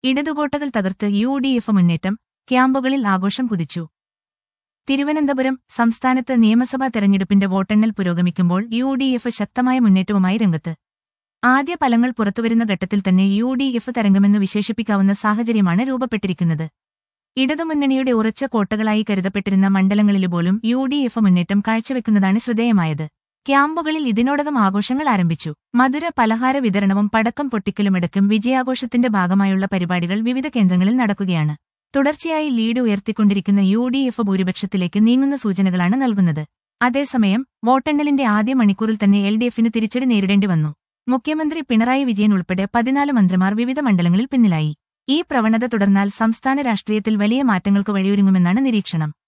ഇടതുകോട്ടകൾ തകർത്ത് U D F മുന്നേറ്റം ക്യാമ്പുകളിൽ ആഘോഷം കുതിച്ചു തിരുവനന്തപുരം സംസ്ഥാനത്ത് നിയമസഭാ തെരഞ്ഞെടുപ്പിന്റെ വോട്ടെണ്ണൽ പുരോഗമിക്കുമ്പോൾ യു ഡി എഫ് ശക്തമായ മുന്നേറ്റവുമായി രംഗത്ത് ആദ്യ ഫലങ്ങൾ പുറത്തുവരുന്ന ഘട്ടത്തിൽ തന്നെ യു ഡി എഫ് തരംഗമെന്ന് വിശേഷിപ്പിക്കാവുന്ന സാഹചര്യമാണ് രൂപപ്പെട്ടിരിക്കുന്നത് ഇടതുമുന്നണിയുടെ ഉറച്ച കോട്ടകളായി കരുതപ്പെട്ടിരുന്ന മണ്ഡലങ്ങളിലുപോലും യു ഡി എഫ് മുന്നേറ്റം കാഴ്ചവെക്കുന്നതാണ് ശ്രദ്ധേയമായത് ക്യാമ്പുകളിൽ ഇതിനോടകം ആഘോഷങ്ങൾ ആരംഭിച്ചു മധുര പലഹാര വിതരണവും പടക്കം പൊട്ടിക്കലുമടക്കം വിജയാഘോഷത്തിന്റെ ഭാഗമായുള്ള പരിപാടികൾ വിവിധ കേന്ദ്രങ്ങളിൽ നടക്കുകയാണ് തുടർച്ചയായി ലീഡ് ഉയർത്തിക്കൊണ്ടിരിക്കുന്ന യു ഡി എഫ് ഭൂരിപക്ഷത്തിലേക്ക് നീങ്ങുന്ന സൂചനകളാണ് നൽകുന്നത് അതേസമയം വോട്ടെണ്ണലിന്റെ ആദ്യ മണിക്കൂറിൽ തന്നെ എൽ ഡി എഫിന് തിരിച്ചടി നേരിടേണ്ടി വന്നു മുഖ്യമന്ത്രി പിണറായി വിജയൻ ഉൾപ്പെടെ പതിനാല് മന്ത്രിമാർ വിവിധ മണ്ഡലങ്ങളിൽ പിന്നിലായി ഈ പ്രവണത തുടർന്നാൽ സംസ്ഥാന രാഷ്ട്രീയത്തിൽ വലിയ മാറ്റങ്ങൾക്ക് വഴിയൊരുങ്ങുമെന്നാണ് നിരീക്ഷണം